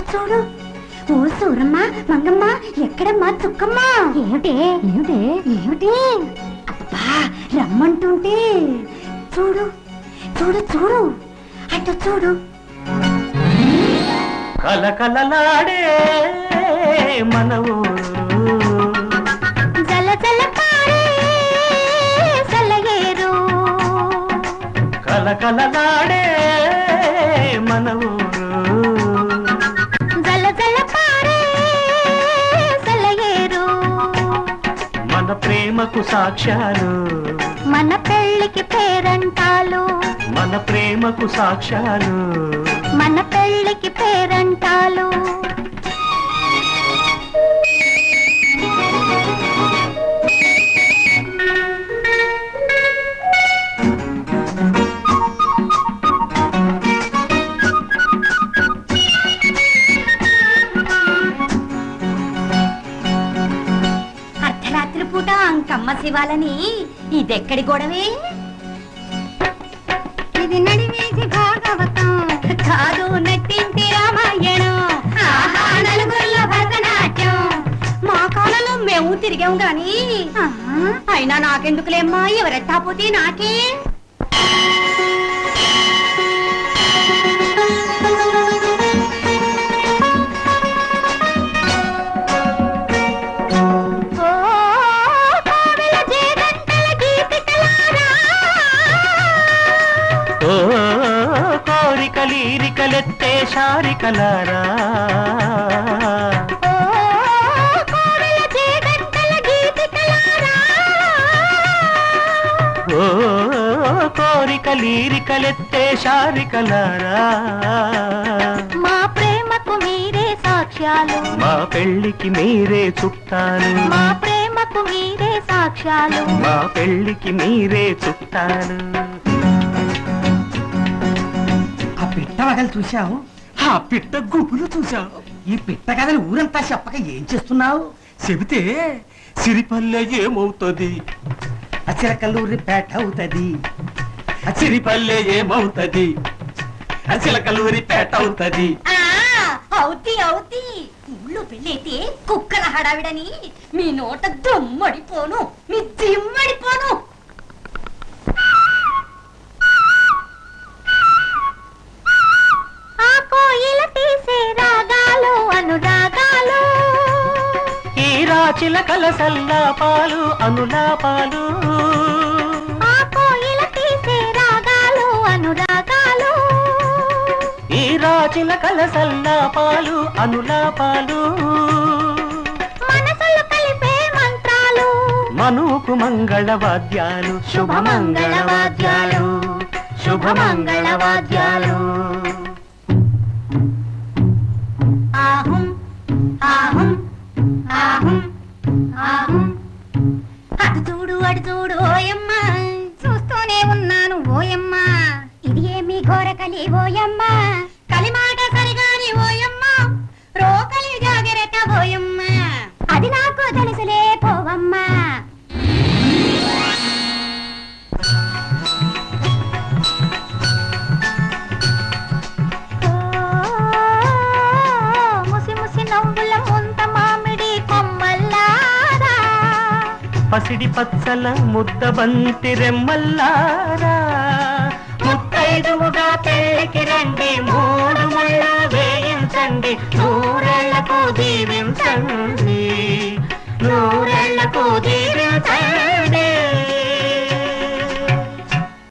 చూడు ఓ సూరమ్మ మంగమ్మ ఎక్కడమ్మా చుక్కమ్మ ఏమిటి ఏమిటి ఏమిటి అబ్బా రమ్మంటుంటే చూడు చూడు చూడు అటు చూడు కలకలలాడే మన ఊరు జల జల పారే సెలయేరు కలకలలాడే మన ఊరు జల జల పారే సెలయేరు మన ప్రేమకు సాక్ష్యాలు మన పెళ్ళికి పేరంటాలు మన ప్రేమకు సాక్ష్యాలు మన పెళ్ళికి పేరంటాలు అర్ధరాత్రి పూట అంకమ్మ శివాలని ఇదెక్కడి గొడవే ఇది నడివేసి భాగవతం కాదు నట్టింటి రామాయణం ఆహా, నలుగురిలో భరతనాట్యం మా కాలంలో మేము తిరిగాం గాని అయినా నాకెందుకులేమ్మా ఎవరెట్టా పోతే నాకే ఓ కోవెల జేగంటల గీతికలారా ఓ కోరికలీరికలెత్తే శారికలారా ఓ కోవెల జేగంటల గీతికలారా ఓ కోరికలీరికలెత్తే శారికలారా మా ప్రేమకు మీరే సాక్ష్యాలు మా పెళ్ళికి మీరే చుట్టాలు మా ప్రేమకు మీరే సాక్ష్యాలు మా పెళ్ళికి మీరే చుట్టాలు ఆ పిట్ట వగలు చూశావు ఆ పిట్ట గుబులు చూశావు ఈ పిట్ట కథలు ఊరంతా చెప్పక ఏం చేస్తున్నావు చెబితే సిరిపల్లె ఏమవుతుంది అచిరకల్లూరి పేట అవుతది సిరిపల్లె ఏమవుతుంది అసలకల్లూరి పేట అవుతుంది అవుతి అవుతి ఊళ్ళో పెళ్ళైతే కుక్కల హడావిడని మీ నోట దమ్మడిపోను మీ దిమ్మడిపోను ఆ కోయిల తీసే రాగాలు అనురాగాలు ఈ రాచిల కలసల్లాపాలు అనులాపాలు ఆ కోయిల తీసే రాగాలు అనురాగాలు ఈ రాచిల కలసల్లాపాలు అనులాపాలు మనసులు కలిపే మంత్రాలు మనుకు మంగళ వాద్యాలు శుభమంగళ వాద్యాలు శుభమంగళ వాద్యాలు ఆహుం ఆహుం ఆహుం ఆహుం అటు చూడు అటు చూడు ఓయమ్మ చూస్తూనే ఉన్నాను ఓయమ్మ ఇది ఏమి ఘోర కలి ఓయమ్మ కలిమాట సరిగాని ఓయమ్మ రోకలి జాగ్రత్త ఓయమ్మ అది నాకు తెలుసులే పోవమ్మా ముసి ముసి నవ్వుల ముంత మామిడి కొమ్మల్లారా పసిడి పచ్చల ముద్ద బంతి రెమ్మల్లారా ముత్తైదువుగా పెళ్ళికి రండి మూడు ముళ్ళ వేయించండి నూరేళ్లకు దీవించండి నూరేళ్లకు